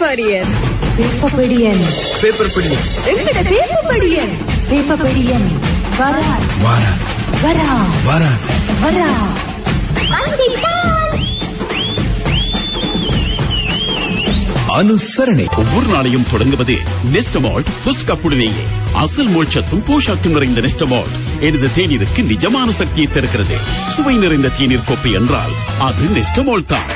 பேப்பரியன் பேப்பபடியன் paper பிடி எங்கட பேப்பரியன் பேப்பபடியன் வரா வாரா வரா வாரா வரா அனுசரணை ஒவ்வொரு நாளையும் தொடங்குவது நெஸ்டமால்ட் ஃபர்ஸ்ட் கப்புடனேயே அசல் மோட்சத்தும் போஷாக்கும் நிறைந்த நெஸ்டமால்ட் எனது தேநீருக்கு நிஜமான சக்தியை தருகிறது சுவை நிறைந்த தேநீர் கோப்பை என்றால் அது நெஸ்டமால்ட் தான்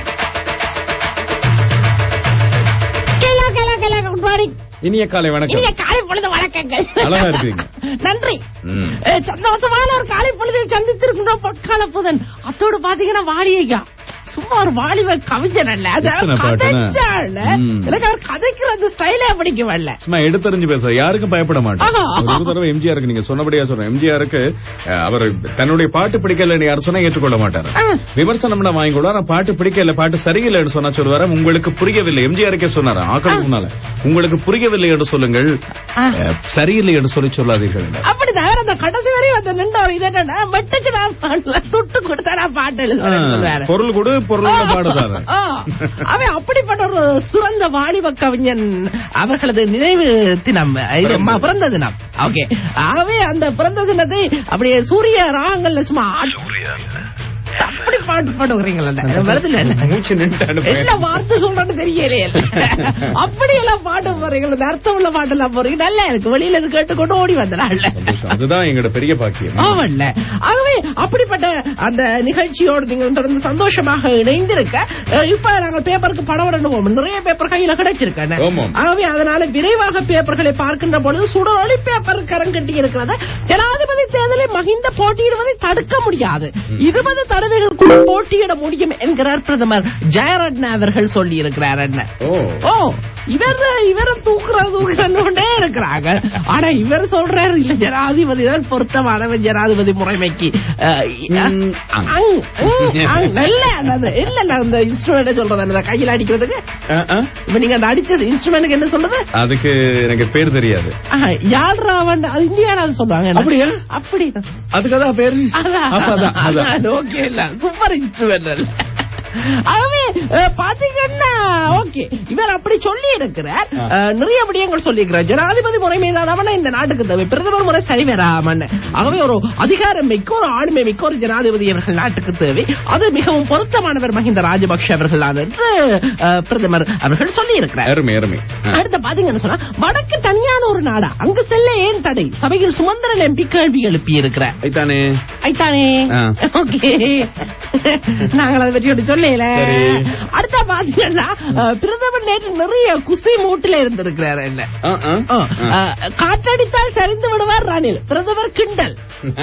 கலா, கலா, கலா, good morning. இனிய காலை இனிய வணக்கம் காலை பொழுது வணக்கங்கள் அழகா இருக்கீங்க. நன்றி ம். அஹ், சந்தோஷமான ஒரு காலை பொழுதில் சந்தித்திருக்கின்றோம் பொற்கால புதன் அத்தோடு பாத்தீங்கன்னா வாலியையா சும்மா ஒரு வாலிப கவிஞர் அல்ல அது எத்தனை பாட்டுனா? கதைச்சாள் ம். எனக்கு அவர் கதைக்கிற அந்த ஸ்டைலே பிடிக்கும் அல்ல சும்மா எடுத்தறிஞ்சு பேச யாருக்கும் பயப்பட மாட்டேன் ஆஹா. ஒரு தடவை எம்ஜிஆருக்கு நீங்க சொன்னபடியா சொல்றேன் எம்ஜிஆருக்கு அஹ், அவர் தன்னுடைய பாட்டு பிடிக்கல யார் சொன்னா ஏற்றுக்கொள்ள மாட்டாரு ஆ. விமர்சனம் வாங்கி கூட ஆனா பாட்டு பிடிக்கல பாட்டு சரியில்லைன்னு சொன்னா சொல்லுவாரு உங்களுக்கு புரியவில்லை எம்ஜிஆருக்கே சொன்னாரு ஆக்களுக்கு முன்னால உங்களுக்கு புரியவில்லை என்று சொல்லுங்கள் ஆ. அஹ், சரியில்லை என்று சொல்லி சொல்லாதீர்கள் அப்படி தவிர அந்த கடைசி வரையும் அந்த நின்றவர் இது என்னன்னா மெட்டுக்கு நான் பாடல துட்டு கொடுத்தா நான் பாட்டு எழுதுவேன் ஆ, சொல்லுவாரு பொருள் கொடு பொருள் பாடுதாரு ஆ, அவன் அப்படிப்பட்ட ஒரு சிறந்த வாலிப கவிஞன் அவர்களது நினைவு தினம் இது ம- பிறந்த தினம் ஓகே ஆகவே அந்த பிறந்த தினத்தை அப்படியே சூரிய ராகங்கள்ல சும்மா ஆட்- அப்படி பாட்டு பாடுகிறீங்களா வருதுல மூச்சு நின்றான்னு என்ன வார்த்தை சொல்றேன்னு தெரியலையே அப்படி எல்லாம் பாட்டு போறீங்க இந்த அர்த்தம் உள்ள பாட்டு எல்லாம் போறீங்க நல்லா இருக்கு வெளியில இருந்து கேட்டுக்கொண்டு ஓடி வந்தனால சந்தோஷம். அதுதான் எங்களோட பெரிய பாக்கியம் ஆமல்ல ஆகவே அப்படிப்பட்ட அந்த நிகழ்ச்சியோடு நீங்கள் தொடர்ந்து சந்தோஷமாக இணைந்திருக்க அஹ், இப்ப நாங்கள் பேப்பருக்கு படம் வரணும் நிறைய பேப்பர் கையில கிடைச்சிருக்கேன் ஆமாம். ஆகவே அதனால விரைவாக பேப்பர்களை பார்க்கின்ற பொழுது சுடரொளி பேப்பர் கரங்கட்டி இருக்கிறது ஜனாதிபதி தேர்தலில் மகிந்த போட்டியிடுவதை தடுக்க முடியாது இருபது தடவைகளுக்குள் போட்டியிட முடியும் என்கிறார் பிரதமர் ஜெயரட்ன அவர்கள் சொல்லி இருக்கிறார் என்ன ஓ ஓ இவர் இவர தூக்குற தூக்குறே இருக்கிறாங்க ஆனா இவர் சொல்றாரு இல்ல ஜனாதிபதி தான் பொருத்தமானவன் ஜனாதிபதி முறைமைக்கு அஹ், அங், அங், அங், இல்ல அது இல்ல நான் அந்த இன்ஸ்ட்ருமெண்ட் சொல்றது அந்த கையில அடிக்கிறதுக்கு ஆ, ஆ. இப்ப நீங்க அந்த அடிச்ச இன்ஸ்ட்ருமெண்ட்டுக்கு என்ன சொல்றது அதுக்கு எனக்கு பேர் தெரியாது யாழ்ராவன் அது இந்தியாவில் சொல்லுவாங்க என்ன? அப்படியா? அப்படி அதுக்காதான் பேரு அதான் அப்ப அதான், அதான். அதான், ஓகே இல்ல சூப்பர் இன்ஸ்ட்ருமெண்ட் ஆகவே அஹ், பாத்தீங்கன்னா ஓகே இவர் அப்படி சொல்லி இருக்கிறார் ஆ. அஹ், நிறைய விடயங்கள் சொல்லி இருக்கிறார் ஜனாதிபதி முறை மீதானவன இந்த நாட்டுக்கு தேவை பிரதமர் முறை சரி வராமன் ஆகவே ஒரு அதிகாரம் மிக்க ஒரு ஆளுமை மிக்க ஒரு ஜனாதிபதி அவர்கள் நாட்டுக்கு தேவை அது மிகவும் பொருத்தமானவர் மஹிந்த ராஜபக்ஷ அவர்கள் தான் என்று அஹ், பிரதமர் அவர்கள் சொல்லி இருக்கிறார் அருமை அருமை ஆ. அடுத்து பாத்தீங்கன்னு சொன்னா வடக்கு தனியான ஒரு நாடா அங்கு செல்ல ஏன் தடை சபையில் சுமந்திரன் எம்பி கேள்வி எழுப்பி இருக்கிறார் ஐத்தானே ஐத்தானே ஆ. ஓகே நாங்கள் அதை பற்றி ஒன்று சொல்லல சரி. அடுத்த பாத்தீங்கன்னா அஹ், பிரதமர் நேற்று நிறைய குசி மூட்டில இருந்திருக்கிறார் என்ன ஆ, ஆ. ஆ, ஆ. அஹ், காற்றடித்தால் சரிந்து விடுவார் ரணில் பிரதமர் கிண்டல்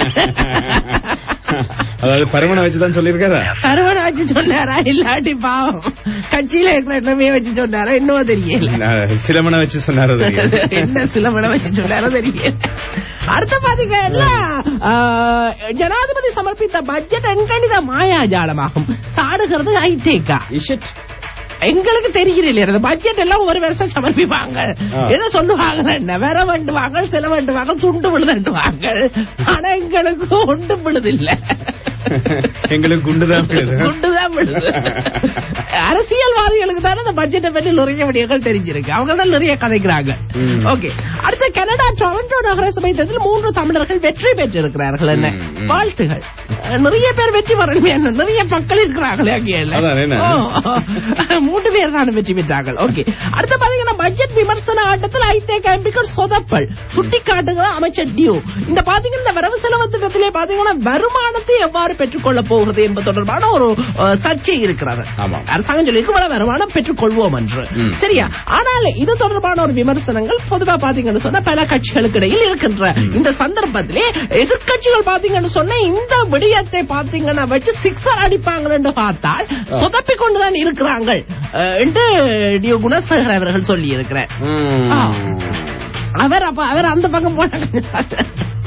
அதாவது பருமனை வச்சுதான் சொல்லியிருக்காரா கருவன் வச்சு சொன்னாரா இல்லாட்டி பாவம் கட்சியில இருக்கிற இடமே வச்சு சொன்னாரா இன்னும் தெரியல நான் சிலமனை வச்சு சொன்னாரு அது தெரியாது. என்ன சில மழை வச்சு சொன்னாரோ தெரியல அடுத்த பாத்தீங்கன்னா ஆஹ், ஜனாதிபதி சமர்ப்பித்த பட்ஜெட் எண்கணித மாயாஜாலமாகும் சாடுகிறது ஐதேகா Is it? எங்களுக்கு தெரியல அந்த பட்ஜெட் எல்லாம் ஒரு வருஷம் சமர்ப்பிப்பாங்க ஆ. எதை சொல்லுவாங்க என்ன வேற வேண்டுவாங்க சில வேண்டுவாங்க துண்டு விழுதுவாங்க ஆனா எங்களுக்கு ஒன்று விழுதில்லை எங்களுக்கு குண்டுதான் விழுது. குண்டுதான் விழுது அரசியல்வாதிகளுக்கு தானே இந்த பட்ஜெட்டை பற்றி நிறைய விடயங்கள் தெரிஞ்சிருக்கு அவங்க தான் நிறைய கதைக்கிறாங்க ம். ஓகே அடுத்த கனடா டொரண்டோ நகரசபை தேர்தலில் மூன்று தமிழர்கள் வெற்றி பெற்றிருக்கிறார்கள் என்ன ம், ம். வாழ்த்துகள் அஹ், நிறைய பேர் வெற்றி வரணும் என்ன நிறைய மக்கள் இருக்கிறாங்களே அங்கே எல்லாம். அதான் என்ன? ஓ, மூன்று பேர் தான் வெற்றி பெற்றார்கள் ஓகே அடுத்து பாத்தீங்கன்னா பட்ஜெட் விமர்சன ஆட்டத்தில் ஐதேக எம்பிக்கள் சொதப்பல் சுட்டி காட்டுகிற அமைச்சர் டியூ இந்த பாத்தீங்கன்னா இந்த வரவு செலவு திட்டத்திலே பாத்தீங்கன்னா வருமானத்தை எவ்வாறு பெற்றுக்கொள்ள போகிறது என்பது தொடர்பான ஒரு அஹ், சர்ச்சை இருக்கிறது ஆமாம். அரசாங்கம் சொல்லி இவ்வளவு வருமானம் பெற்றுக்கொள்வோம் என்று ம். சரியா ஆனால் இது தொடர்பான ஒரு விமர்சனங்கள் பொதுவா பாத்தீங்கன்னு சொன்னா பல கட்சிகளுக்கு இடையில் இருக்கின்ற இந்த சந்தர்ப்பத்திலே எதிர்க்கட்சிகள் பாத்தீங்கன்னு சொன்னா இந்த விடயத்தை பாத்தீங்கன்னா வச்சு சிக்ஸர் அடிப்பாங்கன்னு பார்த்தால் சொதப்பிக் கொண்டுதான் இருக்கிறாங்க அஹ், என்று டி. குணசேகர் அவர்கள் சொல்லி இருக்கிறார் ம். ஆ. அவர் அப்ப அவர் அந்த பக்கம் போனாங்க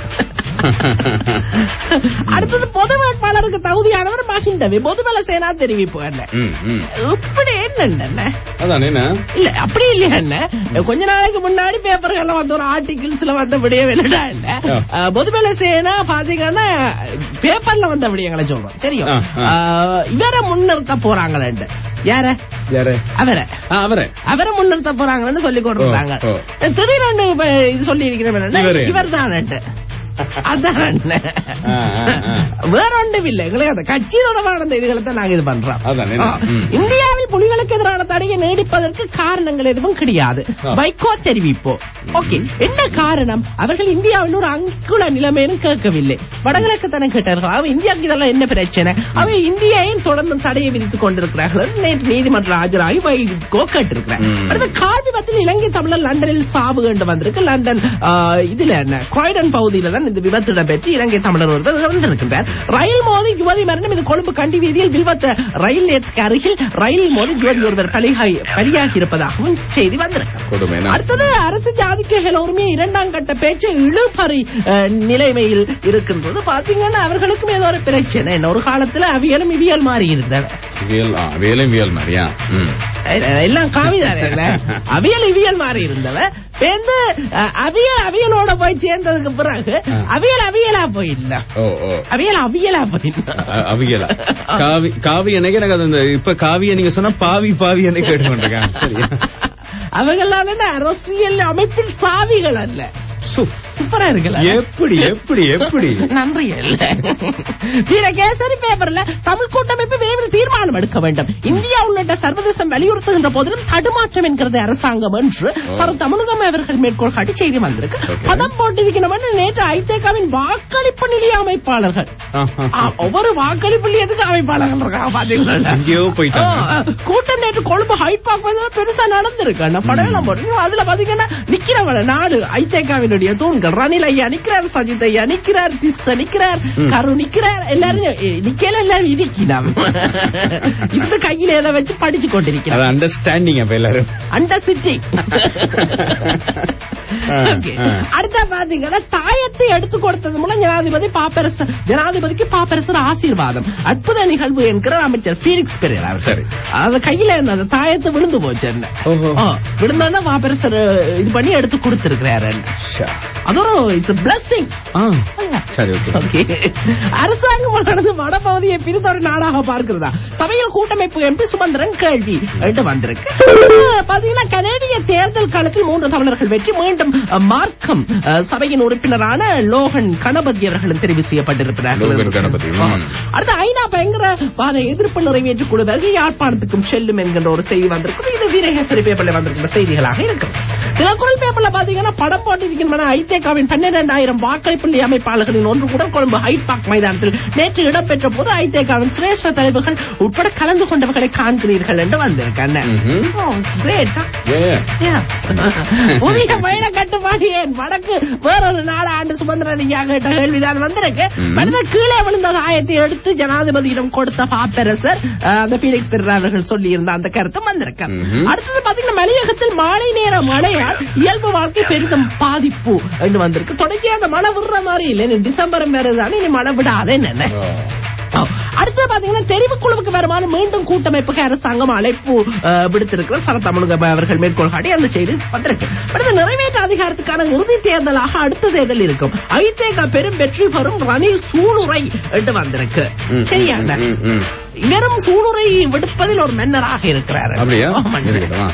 அடுத்தது பொது வேட்பாளருக்கு தகுதியானவர் மகிந்தவி பொதுபல சேனா தெரிவிப்பு என்ன ம், ம். இப்படி என்ன அதான் என்ன இல்ல அப்படி இல்லையா என்ன கொஞ்ச நாளைக்கு முன்னாடி பேப்பர்கள்ல வந்த ஒரு ஆர்டிகிள்ஸ்ல வந்த விடிய வெளிடா இல்ல ஆ. அஹ், பொதுபல சேனா பாத்தீங்கன்னா பேப்பர்ல வந்த விடயங்களை சொல்றோம் தெரியும் ஆ, ஆ. அஹ், இவரை முன்னிறுத்த போறாங்களேண்டு யார யாரு அவரை ஆ, அவரே அவரை முன்னிறுத்த போறாங்கன்னு சொல்லி கொடுத்தாங்க ஓ, திடீர்னு இப்ப இது சொல்லி இருக்கிறேன் இவரு. இவர் தான் அதான் ஆ, ஆ, ஆ. வேற ஒன்றும் இல்லை எங்களுக்கு அந்த கட்சி தொடர்பான இந்த இதுகளை தான் நாங்க இது பண்றோம் அதான் என்ன? ஆ. ம். இந்தியாவில் புலிகளுக்கு எதிரான தடையை நீடிப்பதற்கு காரணங்கள் எதுவும் கிடையாது ஆ. பைக்கோ தெரிவிப்போம் ஓகே என்ன காரணம் அவர்கள் இந்தியாவில் ஒரு அங்குல நிலைமையிலும் கேட்கவில்லை வடகிழக்கு தானே கேட்டார்கள் அவ இந்தியாவுக்கு இதெல்லாம் என்ன பிரச்சனை அவ இந்தியாவையும் தொடர்ந்து தடையை விதித்துக் கொண்டிருக்கிறார்கள் நேற்று நீதிமன்றம் ஆஜராகி வைகோ கேட்டிருக்கிறார் ம். அடுத்து கார் விபத்தில் இலங்கை தமிழர் லண்டனில் சாவு கண்டு வந்திருக்கு லண்டன் ஆ, இதுல என்ன croydon பகுதியில தான் இந்த விபத்து இடம்பெற்று இலங்கை தமிழர் ஒருவர் இறந்திருக்கின்றார் ரயில் மோதி யுவதி மரணம் இது கொழும்பு கண்டி வீதியில் வில்வத்த ரயில் நிலையத்துக்கு அருகில் ரயில் மோதி யுவதி ஒருவர் பலியாகி பலியாகி இருப்பதாகவும் செய்தி வந்திருக்கு கொடுமை என்ன? அடுத்தது அரசு ஜாதிக்கைகள் ஒருமே இரண்டாம் கட்ட பேச்சு இழுபறி அஹ், நிலைமையில் இருக்கின்றது பாத்தீங்கன்னா அவர்களுக்கும் ஏதோ ஒரு பிரச்சனை என்ன ஒரு காலத்துல அவியலும் இவியல் மாறி இருந்தவ வியல் ஆ, வியலும் வியல் மாதிரியா ம். அஹ், எல்லாம் காவிதாரல அவியல் இவியல் மாறி இருந்தவ பேருந்து அஹ், அவியல் அவியலோட போய் சேர்ந்ததுக்கு பிறகு ஆ. அவியல் அவியலா போயிடல ஓ ஓ அவியல் அவியலா போயிடல அ- அவியலா காவி காவி எனக்கு எனக்கு அது இந்த இப்ப காவிய நீங்க சொன்னா பாவி பாவி என்ன கேட்டுக்கொண்டிருக்கேன் சரியா அவங்களால என்ன அரசியல் அமைப்பில் சாவிகள் அல்ல சு, சூப்பரா இருக்குல்ல எப்படி எப்படி எப்படி நன்றி இல்ல வீரகேசரி பேப்பர்ல தமிழ் கூட்டமைப்பு விரைவில் தீர்மானம் எடுக்க வேண்டும் இந்தியா உள்ளிட்ட சர்வதேசம் வலியுறுத்துகின்ற போதிலும் தடுமாற்றம் என்கிறது அரசாங்கம் என்று சர தமிழகம் அவர்கள் மேற்கோள் காட்டி செய்தி வந்திருக்கு Okay. பதம் போட்டிருக்கணும் நேற்று ஐதேகாவின் வாக்களிப்பு நிலைய அமைப்பாளர்கள் ஆஹா. ஆ, ஒவ்வொரு வாக்களிப்பு நிலையத்துக்கு அமைப்பாளர்கள் இருக்காங்க பாத்தீங்களா எங்கேயோ போயிட்டாங்க. ஆ, ஆ. கூட்டம் நேற்று கொழும்பு ஹைட் பார்க் வந்து பெருசா நடந்திருக்கு அந்த படம் எல்லாம் போட்டு அதுல பாத்தீங்கன்னா நிக்கிறவங்க நாடு ஐதேகாவினுடைய தூண்கள் ரணில் ஐயா நிக்கிறார் சஜித் ஐயா நிக்கிறார் திஸ்ஸ நிக்கிறார் ம். கரு நிக்கிறார் எல்லாரும் ஏ, நிக்கல எல்லாரும் இடிக்கினாம் இந்த கையில எதை வச்சு படிச்சு அது கொண்டிருக்கிறார் அண்டர்ஸ்டாண்டிங் அப்ப எல்லாரும் அண்டர் சிட்டி ஆ, Okay. ஆ. அடுத்த பாத்தீங்கன்னா தாயத்தை எடுத்து கொடுத்தது மூலம் ஜனாதிபதி பாப்பரசர் ஜனாதிபதிக்கு பாப்பரசர் ஆசீர்வாதம் அற்புத நிகழ்வு என்கிற அமைச்சர் பீனிக்ஸ் பெரியர் அவர் சரி. அது கையில என்ன அந்த தாயத்தை விழுந்து போச்சு என்ன ஓஹோ. ஆ, விழுந்தோன்னா பாப்பரசர் இது பண்ணி எடுத்து கொடுத்திருக்கிறாரு ஷா. அது ஒரு இட்ஸ் பிளஸிங் ஆ, சரி ஓகே Okay. அரசாங்கம் வளர்ந்து வடபகுதியை பிரித்த ஒரு நாடாக பார்க்கிறதா சபையில் கூட்டமைப்பு எம்பி சுமந்திரன் கேள்வி என்று வந்திருக்கு அடுத்து பாத்தீங்கன்னா கனேடிய தேர்தல் காலத்தில் மூன்று தமிழர்கள் வெற்றி மீண்டும் அஹ், மார்க்கம் அஹ், சபையின் உறுப்பினரான லோகன் கணபதி அவர்களும் தெரிவு செய்யப்பட்டிருக்கிறார்கள் லோகன் கணபதி, ம். அடுத்து ஐநா பயங்கரவாத எதிர்ப்பு நிறைவேற்று குழு வருகை யாழ்ப்பாணத்துக்கும் செல்லும் என்கின்ற ஒரு செய்தி வந்திருக்கு இது வீரகேசரி பேப்பர்ல வந்திருக்கிற செய்திகளாக இருக்கிறது தினக்குரல் பேப்பர்ல பாத்தீங்கன்னா படம் போட்டிருக்கின்றன ஐதேகாவின் பன்னிரண்டாயிரம் வாக்களிப்புள்ளி அமைப்பாளர்களின் ஒன்று கூட கொழும்பு ஹைட் பார்க் மைதானத்தில் நேற்று இடம்பெற்ற போது ஐதேகாவின் சிரேஷ்ட தலைவர்கள் உட்பட கலந்து கொண்டவர்களை காண்கிறீர்கள் என்று வந்திருக்காங்க ம்ஹும். Oh, it's great, huh? Yeah. புதிய பயண கட்டுப்பாடு ஏன் வடக்கு வேறொரு நாடு ஆண்டு சுமந்திரன் ஐயா கேட்ட கேள்விதான் வந்திருக்கு ம். அடுத்த கீழே விழுந்த சாயத்தை எடுத்து ஜனாதிபதியிடம் கொடுத்த பாப்பரசர் அஹ், அந்த பீனிக்ஸ் பெரியர் அவர்கள் சொல்லியிருந்த அந்த கருத்தும் வந்திருக்கு ம்ஹும். அடுத்தது பாத்தீங்கன்னா மலையகத்தில் மாலை நேர மழையால் இயல்பு வாழ்க்கை பெரிதும் பாதிப்பு என்று வந்திருக்கு தொடங்கி அந்த மழை விடுற மாதிரி இல்லை இனி டிசம்பர் மேறதானே இனி மழை விடாதே என்ன ஓ. அடுத்து பாத்தீங்கன்னா தெரிவுக்குழுவுக்கு வருமான மீண்டும் கூட்டமைப்புக்கு அரசாங்கம் அழைப்பு அஹ், விடுத்திருக்கிற சரத்தமிழக அவர்கள் மேற்கோள் காட்டி அந்த செய்தி வந்திருக்கு அடுத்து நிறைவேற்ற அதிகாரத்துக்கான இறுதி தேர்தலாக அடுத்த தேர்தல் இருக்கும் ஐதேக பெரும் வெற்றி பெறும் ரணில் சூளுரை என்று வந்திருக்கு ம், சரியான ம், ம். வெறும் சூளுரை விடுப்பதில் ஒரு மன்னராக இருக்கிறார் அப்படியா ஆமாண்ணே. இருக்கட்டும்.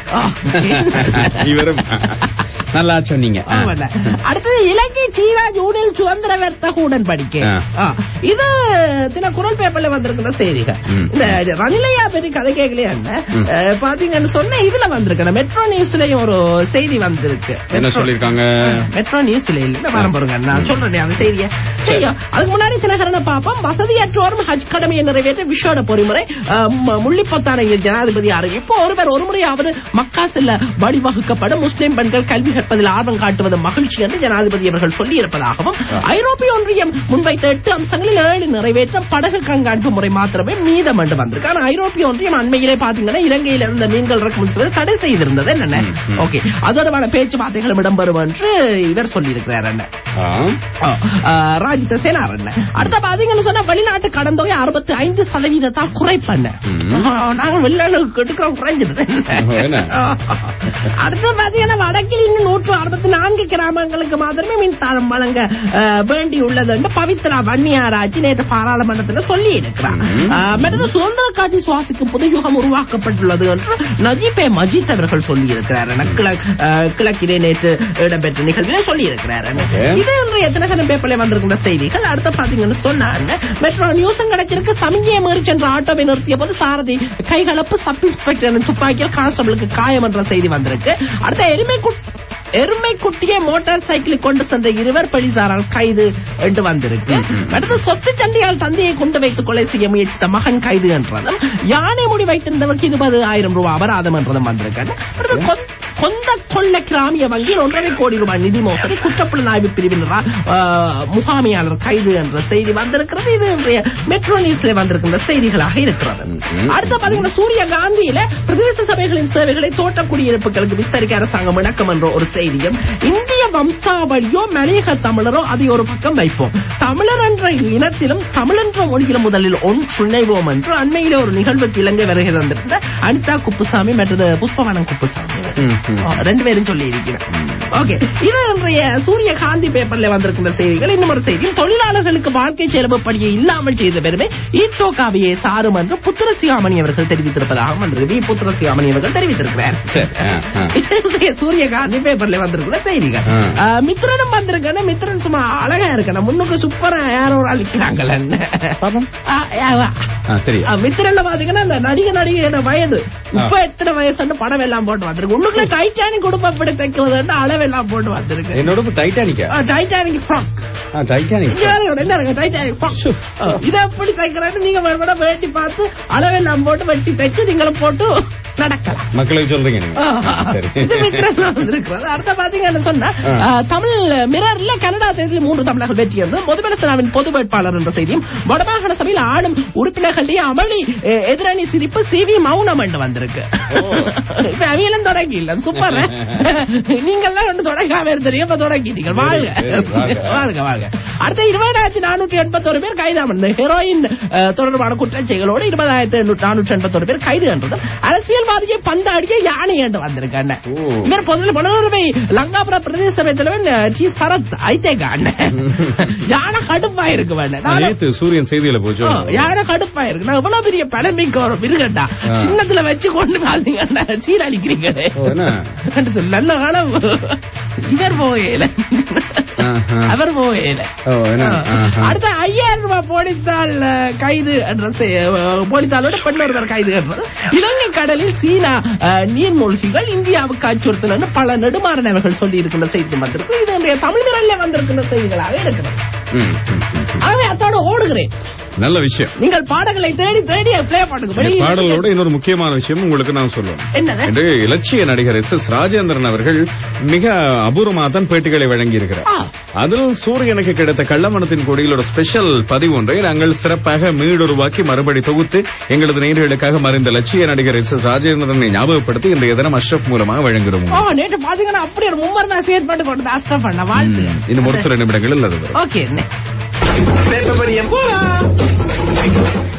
ஆ. இவரும் நல்லா சொன்னீங்க ஆ. ஆமாண்ணே. அடுத்தது இலங்கை சீனா ஜூனில் சுதந்திர வர்த்தக உடன்படிக்கை ஆ. ஆ. இது தின குரல் பேப்பர்ல வந்திருக்கிற செய்திகள் ம். இந்த ரணிலையா பற்றி கதை கேட்கலையா ம். பாத்தீங்கன்னு சொன்ன இதுல வந்திருக்கு மெட்ரோ நியூஸ்லயும் ஒரு செய்தி வந்திருக்கு என்ன மெட்ரோ- சொல்லிருக்காங்க மெட்ரோ நியூஸ்ல இல்ல வரம் பாருங்க நான் சொல்றேன் அந்த செய்தியை சரியா அதுக்கு முன்னாடி தினகரனை பாப்போம் வசதியற்றோரும் ஹஜ் கடமையை நிறைவேற்ற விஷோட பொறிமுறை அஹ், ம- முள்ளிப்பத்தான ஜனாதிபதி அறிவிப்பு ஒருவர் ஒரு முறையாவது மக்கா செல்ல வழிவகுக்கப்படும் முஸ்லிம் பெண்கள் கல்வி கற்பதில் ஆர்வம் காட்டுவது மகிழ்ச்சி என்று ஜனாதிபதி அவர்கள் சொல்லி இருப்பதாகவும் ஐரோப்பிய ஒன்றியம் முன்வைத்த எட்டு அம்சங்களில் ஏழு நிறைவேற்றம் படகு கண்காணிப்பு முறை மாத்திரமே மீதம் என்று வந்திருக்கு ஆனா ஐரோப்பிய ஒன்றியம் அண்மையிலே பாத்தீங்கன்னா இலங்கையில் இருந்த மீன்கள் இறக்குமதி செய்வதை தடை செய்திருந்தது என்ன ம், ம். ஓகே அதோட பேச்சுவார்த்தைகளும் இடம்பெறும் என்று இவர் சொல்லியிருக்கிறார் என்ன ஆ. ஆ, ஆ, ராஜித சேனார் என்ன அடுத்த பாத்தீங்கன்னு சொன்னா வெளிநாட்டு கடன் தொகை அறுபத்தி ஐந்து சதவீதத்தால் குறைப்பண்ண ம். நாங்க வெளிநாடு எடுக்கிறோம் குறைஞ்சிருது ஓ, என்ன? அடுத்து பாத்தீங்கன்னா வடக்கில் இன்னும் நூற்று அறுபத்தி நான்கு கிராமங்களுக்கு மாத்திரமே மின்சாரம் வழங்க அஹ், வேண்டியுள்ளது என்று பவித்ரா வன்னியாராஜி நேற்று பாராளுமன்றத்தில் சொல்லி இருக்கிறார் மற்றது சுதந்திர காட்சி சுவாசிக்கும் புதுயுகம் உருவாக்கப்பட்டுள்ளது என்று நஜீபே மஜித் அவர்கள் சொல்லி இருக்கிறார் கிழக்கிலே நேற்று இடம்பெற்ற நிகழ்விலே சொல்லி இருக்கிறார் இது இன்றைய தினகரன் பேப்பர்ல வந்திருக்கின்ற செய்திகள் அடுத்து பாத்தீங்கன்னு சொன்னாங்க மெட்ரோ நியூஸும் கிடைச்சிருக்கு சமிஞ்சையை மீறி சென்ற ஆட்டோவை நிறுத்திய போது சாரதி கைகலப்பு சப் இன்ஸ்பெக்டரின் துப்பாக்கியில் கான்ஸ்டபிளுக்கு காயம் என்ற செய்தி வந்திருக்கு அடுத்த எருமை எருமை குட்டியை மோட்டார் சைக்கிளில் கொண்டு சென்ற இருவர் போலீசாரால் கைது என்று வந்திருக்கு அடுத்து சொத்து சண்டையால் தந்தையை கொண்டு வைத்து கொலை செய்ய முயற்சித்த மகன் கைது என்றதும் யானை முடி வைத்திருந்தவருக்கு இருபது ஆயிரம் ரூபாய் அபராதம் என்றதும் வந்திருக்கு அடுத்து கொ- கொந்த கொள்ள கிராமிய வங்கியில் ஒன்றரை கோடி ரூபாய் நிதி மோசடி குற்றப்புலனாய்வு பிரிவினரால் ஆஹ், முகாமியாளர் கைது என்ற செய்தி வந்திருக்கிறது இது இன்றைய மெட்ரோ நியூஸ்ல வந்திருக்கின்ற செய்திகளாக இருக்கிறது அடுத்து பாத்தீங்கன்னா சூரிய காந்தியில பிரதேச சபைகளின் சேவைகளை தோட்ட குடியிருப்புகளுக்கு விஸ்தரிக்க அரசாங்கம் இணக்கம் என்ற ஒரு செய்தியும் இந்திய வம்சாவளியோ மலையக தமிழரோ அதை ஒரு பக்கம் வைப்போம் தமிழர் என்ற இனத்திலும் தமிழ் என்ற மொழியிலும் முதலில் ஒன்றிணைவோம் என்று அண்மையில ஒரு நிகழ்வுக்கு இலங்கை வருகை வந்திருந்த அனிதா குப்புசாமி மற்றது புஷ்பவனம் குப்புசாமி ஆ, ரெண்டு பேரும் சொல்லி இருக்கிறேன் ஓகே இது இன்றைய சூரிய காந்தி பேப்பர்ல வந்திருக்கின்ற செய்திகள் இன்னும் ஒரு செய்தி தொழிலாளர்களுக்கு வாழ்க்கை செலவு படியை இல்லாமல் செய்த பெருமை ஈத்தோகாவியை சாரும் என்று புத்திரசிகாமணி அவர்கள் தெரிவித்திருப்பதாக வந்திருக்கு வி புத்திரசிகாமணி அவர்கள் தெரிவித்திருக்கிறார் சரி, ஆ, ஆ. இன்றைய சூரிய காந்தி பேப்பர்ல வந்திருக்கிற செய்திகள் ஆ. ஆ, மித்ரனும் வந்திருக்கேன் மித்ரன் சும்மா அழகா இருக்கணும் முன்னுக்கு சூப்பரா யாரோ ஒரு அழிக்கிறாங்கல்ல தெரியும் மித்திரன்ல பாத்தீங்கன்னா இந்த நடிகை நடிகையோட வயது இப்ப எத்தனை வயசுன்னு படம் எல்லாம் போட்டு வந்திருக்கு உள்ளுக்குள்ள டைட்டானிக் குடும்பம் எப்படி தைக்கிறது அளவெல்லாம் போட்டு வந்திருக்கு என்னோட டைட்டானிக்கா ஆ, டைட்டானிக் ஃப்ராக் டைட்டானிக் இங்க வேற என்ன இருக்கு டைட்டானிக் ஃப்ராக் இதை எப்படி தைக்கிறேன்னு நீங்க மறுபடியும் வேட்டி பார்த்து அளவெல்லாம் போட்டு வெட்டி தைச்சு நீங்களும் போட்டு நடக்கலாம் மக்களுக்கு சொல்றீங்க நீங்க சரி இது மித்திரன்ல வந்திருக்கிறது. அடுத்த பாத்தீங்கன்னு சொன்னா ஆ. ஆ, தமிழ் மிரர்ல கனடா தேர்தலில் மூன்று தமிழர்கள் வெற்றி இருந்தது பொதுபலசனாவின் பொது வேட்பாளர் என்ற செய்தியும் வடமாகாண சபையில் ஆளும் உறுப்பினர்களுடைய அமளி எ, எதிரணி சிரிப்பு சி வி மௌனம் என்று வந்திருக்கு இப்ப அவியலும் தொடங்கி இல்ல சூப்பர் நீங்கள் தான் ஒன்று தொடங்காம இருந்தீங்க இப்ப தொடங்கிட்டீங்க வாழ்க வாழ்க. வாழ்க வாழ்க அடுத்த இருபதாயிரத்தி நானூற்றி எண்பத்தொரு பேர் கைதாம் இந்த ஹெரோயின் அஹ், தொடர்பான குற்றச்செயலோடு இருபதாயிரத்தி நானூற்றி எண்பத்தொரு பேர் கைது என்றதும் அரசியல்வாதியை பந்தாடிய யானை என்று வந்திருக்காங்க ஓ. இவர் பொதுவில் புனருரிமை லங்காபுர பிரதேச சபை தலைவன் அஹ், டி சரத் ஐத்தேகா அண்ணன் யானை கடுப்பா இருக்கு வேண்ட நேத்து சூரியன் செய்தியில போச்சு யானை கடுப்பா இருக்கு நான் இவ்வளவு பெரிய பழமைக்கு ஒரு மிருகண்டா ஆ. சின்னத்துல வச்சு கொண்டு பாத்தீங்கன்னா சீரழிக்கிறீங்களே ஓ, என்ன? என்று சொல்லி, நல்ல காலம் இவர் போகல ஆஹா. அவர் போகல ஓ, என்ன? ஆஹா. அடுத்த ஐயாயிரம் ரூபாய் போலீசால் அஹ், கைது என்ற செ- அஹ், போலீசாரோட பெண் ஒருவர் கைது என்றது இலங்கை கடலில் சீனா அஹ், நீர்மூழ்கிகள் இந்தியாவுக்கு அச்சுறுத்தல் என்று பல நெடுமாறன் அவர்கள் சொல்லி இருக்கின்ற செய்தி வந்திருக்கு இது இன்றைய தமிழ் நிரல்ல வந்திருக்கின்ற செய்திகளாக இருக்கிறது ம், ம், ம். ஆகவே அத்தோடு ஓடுகிறேன் நல்ல விஷயம் நீங்கள் பாடங்களை தேடி தேடி பிளே பண்ணுங்க வெளியே பாடலோட இன்னொரு முக்கியமான விஷயம் உங்களுக்கு நான் சொல்லுவேன் என்னது என்று இலட்சிய நடிகர் எஸ் எஸ் ராஜேந்திரன் அவர்கள் மிக அபூர்வமாக தான் பேட்டிகளை வழங்கி இருக்கிறார் ஆ. அதில் சூரியனுக்கு கிடைத்த கள்ளமணத்தின் கொடியிலோட ஸ்பெஷல் பதிவு ஒன்றை நாங்கள் சிறப்பாக மீடுருவாக்கி மறுபடி தொகுத்து எங்களது நேர்களுக்காக மறைந்த லட்சிய நடிகர் எஸ் எஸ் ராஜேந்திரனை ஞாபகப்படுத்தி இன்றைய தினம் அஷ்ரப் மூலமாக வழங்குகிறோம் ஓ நேற்று பாத்தீங்கன்னா அப்படி ஒரு மும்மரமா செயற்பட்டு கொண்டு அஷ்டம் பண்ண வாழ்த்து ம், இன்னும் ஒரு சில நிமிடங்களில் அது வரும் ஓகே பேப்பர் படியம் போலாம்